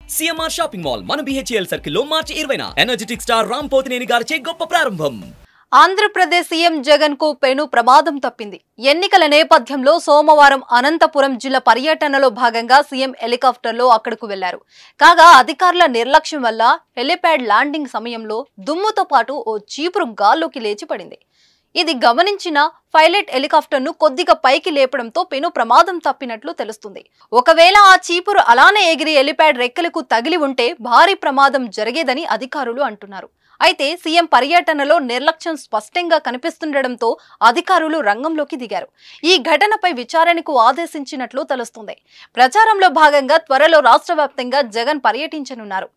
CMR shopping mall మన BHEL circle లో మార్చి ఇరవైన ఎనర్జెటిక్ స్టార్ రామ్ పోతినేని గారిచే గొప్ప ప్రారంభం ఆంధ్రప్రదేశ్ సీఎం జగన్ కు పెను ప్రమాదం తప్పింది ఎన్నికల నేపథ్యంలో సోమవారం అనంతపురం జిల్లా పర్యటనలో భాగంగా సీఎం హెలికాప్టర్లో అక్కడకు వెళ్లారు కాగా అధికారుల నిర్లక్ష్యం వల్ల హెలిప్యాడ్ ల్యాండింగ్ సమయంలో దుమ్ముతో పాటు ఓ చీపురు గాల్లోకి లేచి పడింది ఇది గమనించిన పైలట్ హెలికాప్టర్ను కొద్దిగా పైకి లేపడంతో పెను ప్రమాదం తప్పినట్లు తెలుస్తుంది ఒకవేళ ఆ చీపురు అలానే ఎగిరి హెలిప్యాడ్ రెక్కలకు తగిలి ఉంటే భారీ ప్రమాదం జరిగేదని అధికారులు అంటున్నారు అయితే సీఎం పర్యటనలో నిర్లక్ష్యం స్పష్టంగా కనిపిస్తుండటంతో అధికారులు రంగంలోకి దిగారు ఈ ఘటనపై విచారణకు ఆదేశించినట్లు తెలుస్తుంది ప్రచారంలో భాగంగా త్వరలో రాష్ట్ర వ్యాప్తంగా జగన్ పర్యటించనున్నారు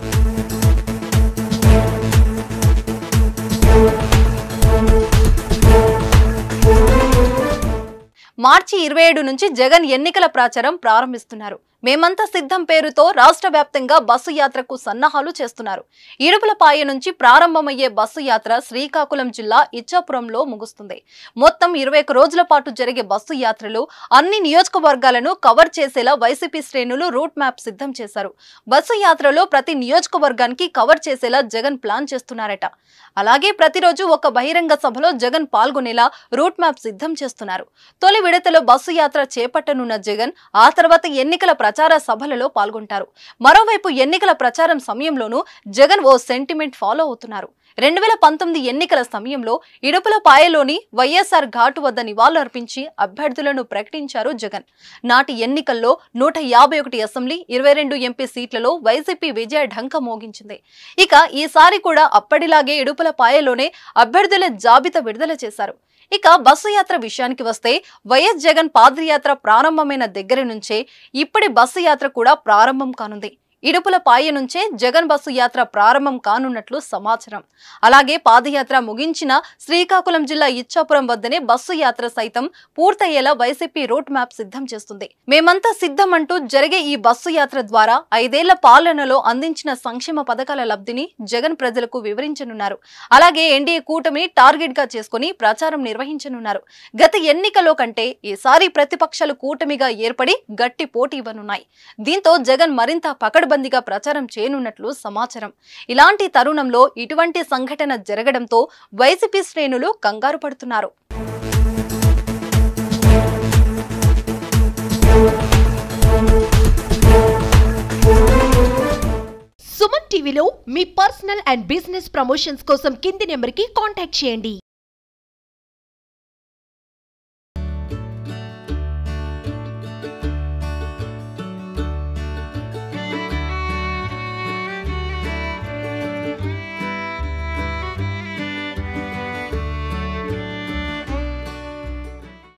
మార్చి ఇరవై ఏడు నుంచి జగన్ ఎన్నికల ప్రచారం ప్రారంభిస్తున్నారు మేమంతా సిద్ధం పేరుతో రాష్ట్ర వ్యాప్తంగా బస్సు యాత్రకు సన్నాహాలు చేస్తున్నారు ఇడుపులపాయ నుంచి ప్రారంభమయ్యే బస్సు యాత్ర శ్రీకాకుళం జిల్లా ఇచ్చాపురంలో ముగుస్తుంది మొత్తం ఇరవై ఒక్క రోజుల పాటు జరిగే బస్సు యాత్రలో అన్ని నియోజకవర్గాలను కవర్ చేసేలా వైసీపీ శ్రేణులు రూట్ మ్యాప్ సిద్ధం చేశారు బస్సు యాత్రలో ప్రతి నియోజకవర్గానికి కవర్ చేసేలా జగన్ ప్లాన్ చేస్తున్నారట అలాగే ప్రతిరోజు ఒక బహిరంగ సభలో జగన్ పాల్గొనేలా రూట్ మ్యాప్ సిద్ధం చేస్తున్నారు తొలి విడతలో బస్సు యాత్ర చేపట్టనున్న జగన్ ఆ తర్వాత ఎన్నికల ప్రచార సభలలో పాల్గొంటారు మరోవైపు ఎన్నికల ప్రచారం సమయంలోనూ జగన్ ఓ సెంటిమెంట్ ఫాలో అవుతున్నారు రెండు వేల పంతొమ్మిది ఎన్నికల సమయంలో ఇడుపులపాయలోని వైఎస్ఆర్ ఘాటు వద్ద నివాళులర్పించి అభ్యర్థులను ప్రకటించారు జగన్ నాటి ఎన్నికల్లో నూట యాభై ఒకటి అసెంబ్లీ ఇరవై రెండు ఎంపీ సీట్లలో వైసీపీ విజయ ఢంక మోగించింది ఇక ఈసారి కూడా అప్పటిలాగే ఇడుపులపాయలోనే అభ్యర్థుల జాబితా విడుదల చేశారు ఇక బస్సు యాత్ర విషయానికి వస్తే వైఎస్ జగన్ పాదయాత్ర ప్రారంభమైన దగ్గర నుంచే ఇప్పటి బస్సు యాత్ర కూడా ప్రారంభం కానుంది ఇడుపుల పాయ నుంచే జగన్ బస్సు యాత్ర ప్రారంభం కానున్నట్లు సమాచారం అలాగే పాదయాత్ర ముగించిన శ్రీకాకుళం జిల్లా ఇచ్చాపురం వద్దనే బస్సు యాత్ర సైతం పూర్తయ్యేలా వైసీపీ రూట్ మ్యాప్ సిద్ధం చేస్తుంది మేమంతా సిద్ధం అంటూ జరిగే ఈ బస్సు యాత్ర ద్వారా ఐదేళ్ల పాలనలో అందించిన సంక్షేమ పథకాల లబ్ధిని జగన్ ప్రజలకు వివరించనున్నారు అలాగే ఎన్డీఏ కూటమిని టార్గెట్ గా చేసుకుని ప్రచారం నిర్వహించనున్నారు గత ఎన్నికలో కంటే ఈసారి ప్రతిపక్షాలు కూటమిగా ఏర్పడి గట్టి పోటీ ఇవ్వనున్నాయి దీంతో జగన్ మరింత పకడ్బందీగా ప్రచారం చేయనున్నట్లు సమాచారం ఇలాంటి తరుణంలో ఇటువంటి సంఘటన జరగడంతో వైసీపీ శ్రేణులు కంగారు పడుతున్నారు సుమన్ టీవీలో మీ పర్సనల్ అండ్ బిజినెస్ ప్రమోషన్స్ కోసం కింది నెంబర్కి కాంటాక్ట్ చేయండి